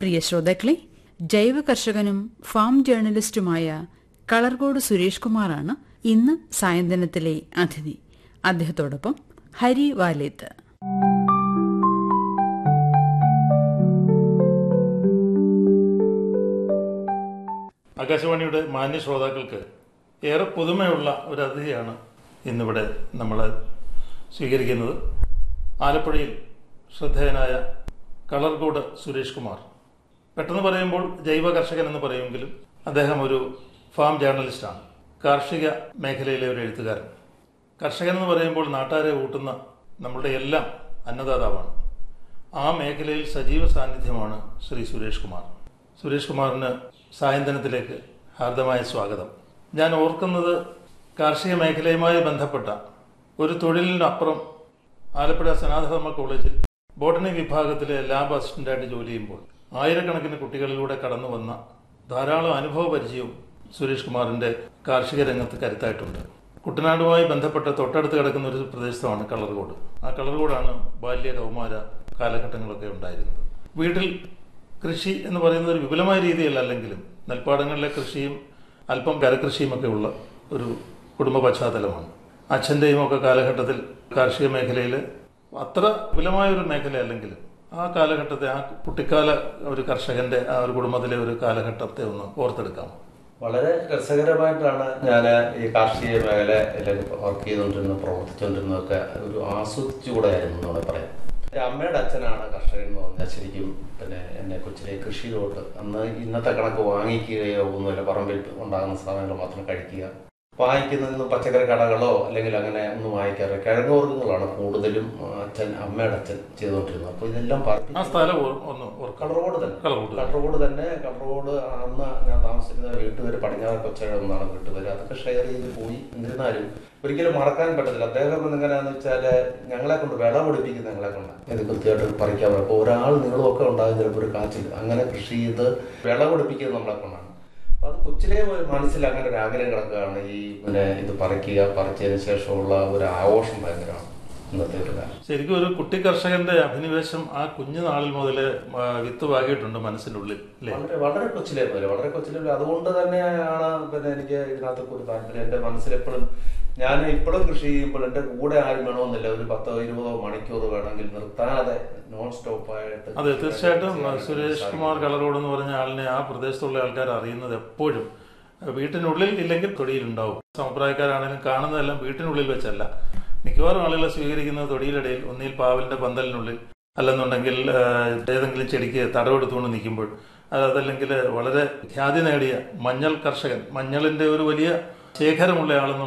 പ്രിയ ശ്രോതാക്കളെ ജൈവ കർഷകനും ഫാം ജേർണലിസ്റ്റുമായ കളർകോട് സുരേഷ് കുമാറാണ് ഇന്ന് സായന്തനത്തിലെ അതിഥി അദ്ദേഹത്തോടൊപ്പം ഹരി വാലേത്ത് ആകാശവാണിയുടെ മാന്യ ശ്രോതാക്കൾക്ക് ഏറെ പുതുമയുള്ള ഒരു അതിഥിയാണ് ഇന്നിവിടെ നമ്മൾ സ്വീകരിക്കുന്നത് ആലപ്പുഴയിൽ ശ്രദ്ധേയനായ കളർകോട് സുരേഷ് കുമാർ പെട്ടെന്ന് പറയുമ്പോൾ ജൈവ കർഷകൻ എന്ന് പറയുമെങ്കിലും അദ്ദേഹം ഒരു ഫാം ജേർണലിസ്റ്റാണ് കാർഷിക മേഖലയിലെ ഒരു എഴുത്തുകാരൻ കർഷകൻ എന്ന് പറയുമ്പോൾ നാട്ടാരെ കൂട്ടുന്ന നമ്മളുടെ എല്ലാം അന്നദാതാവാണ് ആ മേഖലയിൽ സജീവ സാന്നിധ്യമാണ് ശ്രീ സുരേഷ് കുമാർ സുരേഷ് കുമാറിന് സായന്തനത്തിലേക്ക് ഹാർദമായ സ്വാഗതം ഞാൻ ഓർക്കുന്നത് കാർഷിക മേഖലയുമായി ബന്ധപ്പെട്ട ഒരു തൊഴിലിനപ്പുറം ആലപ്പുഴ സനാതനധർമ്മ കോളേജിൽ ബോട്ടണി വിഭാഗത്തിലെ ലാബ് അസിസ്റ്റന്റായിട്ട് ജോലി ചെയ്യുമ്പോൾ ആയിരക്കണക്കിന് കുട്ടികളിലൂടെ കടന്നു വന്ന ധാരാളം അനുഭവ പരിചയവും സുരേഷ് കുമാറിന്റെ കാർഷിക രംഗത്ത് കരുത്തായിട്ടുണ്ട് കുട്ടനാടുമായി ബന്ധപ്പെട്ട തൊട്ടടുത്ത് കിടക്കുന്ന ഒരു പ്രദേശമാണ് കളർകോട് ആ കളർകോടാണ് ബാല്യ കൗമാര കാലഘട്ടങ്ങളൊക്കെ ഉണ്ടായിരുന്നത് വീട്ടിൽ കൃഷി എന്ന് പറയുന്നത് ഒരു വിപുലമായ രീതിയല്ല അല്ലെങ്കിലും നെൽപ്പാടങ്ങളിലെ കൃഷിയും അല്പം കരകൃഷിയും ഒക്കെ ഉള്ള ഒരു കുടുംബ പശ്ചാത്തലമാണ് അച്ഛൻ്റെയും ഒക്കെ കാലഘട്ടത്തിൽ കാർഷിക മേഖലയിൽ അത്ര വിപുലമായ ഒരു മേഖല അല്ലെങ്കിലും ആ കാലഘട്ടത്തെ ആ കുട്ടിക്കാല ഒരു കർഷകന്റെ ആ ഒരു കുടുംബത്തിലെ ഒരു കാലഘട്ടത്തെ ഒന്ന് ഓർത്തെടുക്കാം വളരെ രസകരമായിട്ടാണ് ഞാൻ ഈ കാർഷിക മേഖലയിൽ വർക്ക് ചെയ്തുകൊണ്ടിരുന്ന പ്രവർത്തിച്ചുകൊണ്ടിരുന്നതൊക്കെ ഒരു ആസ്വദിച്ചുകൂടെയായിരുന്നു എന്ന് വേണമെങ്കിൽ പറയാം എൻ്റെ അമ്മയുടെ അച്ഛനാണ് കർഷകൻ എന്ന് പറഞ്ഞാൽ ശരിക്കും പിന്നെ എന്നെ കൊച്ചിലെ കൃഷിയിലോട്ട് അന്ന് ഇന്നത്തെ കണക്ക് വാങ്ങിക്കുകയോ ഒന്നുമില്ല പറമ്പിൽ ഉണ്ടാകുന്ന സാധനങ്ങൾ മാത്രം കഴിക്കുക വാങ്ങിക്കുന്നതിന് പച്ചക്കറി കടകളോ അല്ലെങ്കിൽ അങ്ങനെ ഒന്നും വാങ്ങിക്കാറില്ല കിഴങ്ങ് വർഗ്ഗങ്ങളാണ് കൂടുതലും അച്ഛൻ അമ്മയുടെ അച്ഛൻ ചെയ്തുകൊണ്ടിരുന്നത് അപ്പോൾ ഇതെല്ലാം ആ പറപ്പിച്ച് സ്ഥലം ഓർ- ഒന്ന് ഓർക്കാം കളറോട് തന്നെ കളർകോട് തന്നെ. കളറോട് തന്നെ കളറോട് അന്ന് ഞാൻ താമസിക്കുന്ന വീട്ടുപേര് പടിഞ്ഞാറ് കൊച്ചഴ എന്നാണ് വീട്ടുപേര് അതൊക്കെ ഷെയർ ചെയ്ത് പോയി എന്നിരുന്നാലും ഒരിക്കലും മറക്കാൻ പറ്റത്തില്ല അദ്ദേഹം എങ്ങനെയാന്ന് വെച്ചാല് ഞങ്ങളെ കൊണ്ട് വിള പൊടിപ്പിക്കുന്ന ഞങ്ങളെ കൊണ്ട് ഇത് കൃത്യമായിട്ട് പറിക്കാൻ പറ്റും അപ്പോൾ ഒരാൾ നീളമൊക്കെ ഉണ്ടാകും ചിലപ്പോൾ ഒരു കാച്ചിൽ അങ്ങനെ കൃഷി ചെയ്ത് വിള പൊടിപ്പിക്കുന്നത് നമ്മളെ കൊണ്ടാണ് അപ്പൊ അത് കൊച്ചിലെ ഒരു മനസ്സിൽ അങ്ങനെ ഒരു ആഗ്രഹം കിടക്കുകയാണ് ഈ പിന്നെ ഇത് പറിക്കുക പറിച്ചതിന് ശേഷമുള്ള ഒരു ആഘോഷം ഭയങ്കരമാണ് ഇന്നത്തെ ഒരു കാലം ശരിക്കും ഒരു കുട്ടി കർഷകന്റെ അഭിനിവേശം ആ കുഞ്ഞു നാളിൽ മുതൽ വിത്ത് പാകിയിട്ടുണ്ട് മനസ്സിന്റെ ഉള്ളിൽ അല്ലേ വളരെ വളരെ കൊച്ചിലെ പോലെ വളരെ കൊച്ചിലെ പോലെ അതുകൊണ്ട് തന്നെയാണ് പിന്നെ എനിക്ക് ഇതിനകത്തൊക്കെ ഒരു താല്പര്യം എൻ്റെ മനസ്സിലെപ്പോഴും ഞാൻ ഇപ്പോഴും കൃഷി ചെയ്യുമ്പോൾ എൻ്റെ കൂടെ ആരും വേണമെന്നില്ല ഒരു പത്തോ ഇരുപതോ മണിക്കൂർ വേണമെങ്കിൽ നിർത്താതെ നോൺ സ്റ്റോപ്പ് ആയിട്ട് അതെ തീർച്ചയായിട്ടും സുരേഷ് കുമാർ കളറോട് എന്ന് പറഞ്ഞ ആളിനെ ആ പ്രദേശത്തുള്ള ആൾക്കാർ അറിയുന്നത് എപ്പോഴും വീട്ടിനുള്ളിൽ ഇല്ലെങ്കിൽ തൊടിയിലുണ്ടാവും സമപ്രായക്കാരാണെങ്കിലും കാണുന്നതെല്ലാം വീട്ടിനുള്ളിൽ വെച്ചല്ല മിക്കവാറും ആളുകളെ സ്വീകരിക്കുന്നത് തൊടിയിലിടയിൽ ഒന്നിൽ പാവലിന്റെ പന്തലിനുള്ളിൽ അല്ലെന്നുണ്ടെങ്കിൽ ആ, ഏതെങ്കിലും ചെടിക്ക് തടവെടുത്തുകൊണ്ട് നിൽക്കുമ്പോൾ അത് അതല്ലെങ്കിൽ വളരെ ഖ്യാതി നേടിയ മഞ്ഞൾ കർഷകൻ മഞ്ഞളിന്റെ ഒരു വലിയ ശേഖരമുള്ള ആളെന്ന്